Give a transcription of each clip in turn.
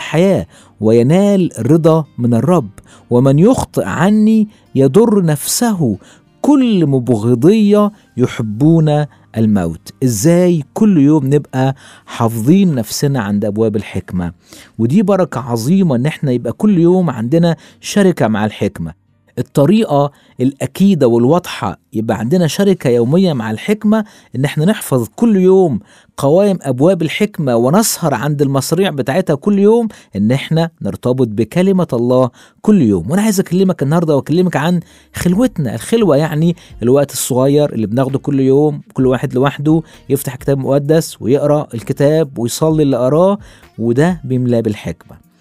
الحياة وينال رضا من الرب ومن يخطئ عني يضر نفسه كل مبغضية يحبون الموت ازاي كل يوم نبقى حافظين نفسنا عند ابواب الحكمة ودي بركة عظيمة ان احنا يبقى كل يوم عندنا شركة مع الحكمة الطريقة الأكيدة والواضحة يبقى عندنا شركة يومية مع الحكمة إن إحنا نحفظ كل يوم قوائم أبواب الحكمة ونسهر عند المصريع بتاعتها كل يوم إن إحنا نرتبط بكلمة الله كل يوم وأنا عايز أكلمك النهاردة وأكلمك عن خلوتنا الخلوة يعني الوقت الصغير اللي بناخده كل يوم كل واحد لوحده يفتح كتاب مقدس ويقرأ الكتاب ويصلي اللي قراه وده بيملاه بالحكمة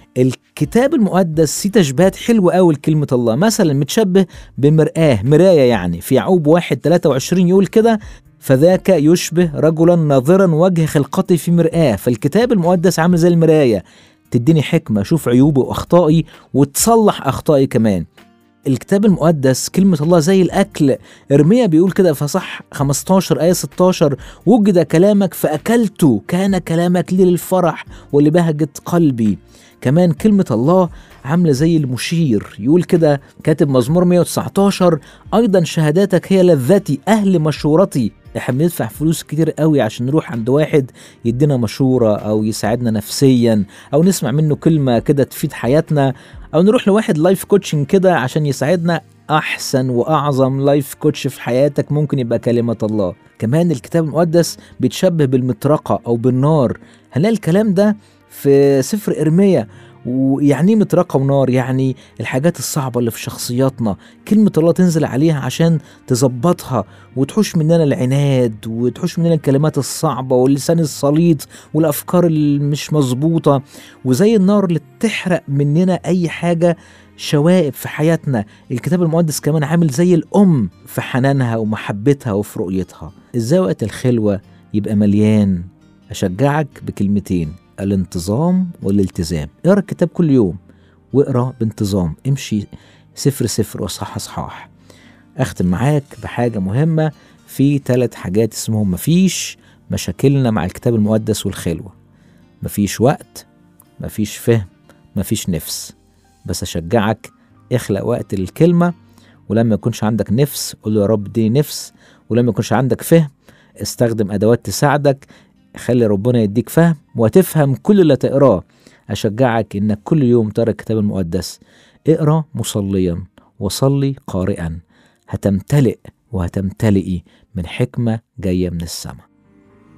الكتاب المقدس فيه تشبيهات حلوة قوي لكلمة الله مثلا متشبه بمرآة مراية يعني في يعقوب واحد 23 يقول كده فذاك يشبه رجلا ناظرا وجه خلقتي في مرآة فالكتاب المقدس عامل زي المراية تديني حكمة أشوف عيوبي وأخطائي وتصلح أخطائي كمان الكتاب المقدس كلمة الله زي الأكل إرميا بيقول كده في صح 15 آية 16 وجد كلامك فأكلته كان كلامك لي للفرح ولبهجة قلبي كمان كلمة الله عاملة زي المشير يقول كده كاتب مزمور 119 أيضا شهاداتك هي لذتي أهل مشورتي احنا بندفع فلوس كتير قوي عشان نروح عند واحد يدينا مشورة أو يساعدنا نفسيا أو نسمع منه كلمة كده تفيد حياتنا أو نروح لواحد لايف كوتشنج كده عشان يساعدنا أحسن وأعظم لايف كوتش في حياتك ممكن يبقى كلمة الله كمان الكتاب المقدس بيتشبه بالمطرقة أو بالنار هنلاقي الكلام ده في سفر إرميا ويعني ايه مطرقة ونار يعني الحاجات الصعبة اللي في شخصياتنا كلمة الله تنزل عليها عشان تظبطها وتحوش مننا العناد وتحوش مننا الكلمات الصعبة واللسان السليط والأفكار اللي مش مظبوطة وزي النار اللي تحرق مننا أي حاجة شوائب في حياتنا الكتاب المقدس كمان عامل زي الأم في حنانها ومحبتها وفي رؤيتها ازاي وقت الخلوة يبقى مليان أشجعك بكلمتين الانتظام والالتزام اقرا الكتاب كل يوم واقرا بانتظام امشي سفر سفر وصح اصحاح اختم معاك بحاجه مهمه في ثلاث حاجات اسمهم مفيش مشاكلنا مع الكتاب المقدس والخلوه مفيش وقت مفيش فهم مفيش نفس بس اشجعك اخلق وقت للكلمه ولما يكونش عندك نفس قول له يا رب اديني نفس ولما يكونش عندك فهم استخدم ادوات تساعدك خلي ربنا يديك فهم وتفهم كل اللي تقراه أشجعك إنك كل يوم تقرأ الكتاب المقدس اقرأ مصليا وصلي قارئا هتمتلئ وهتمتلئي من حكمة جاية من السماء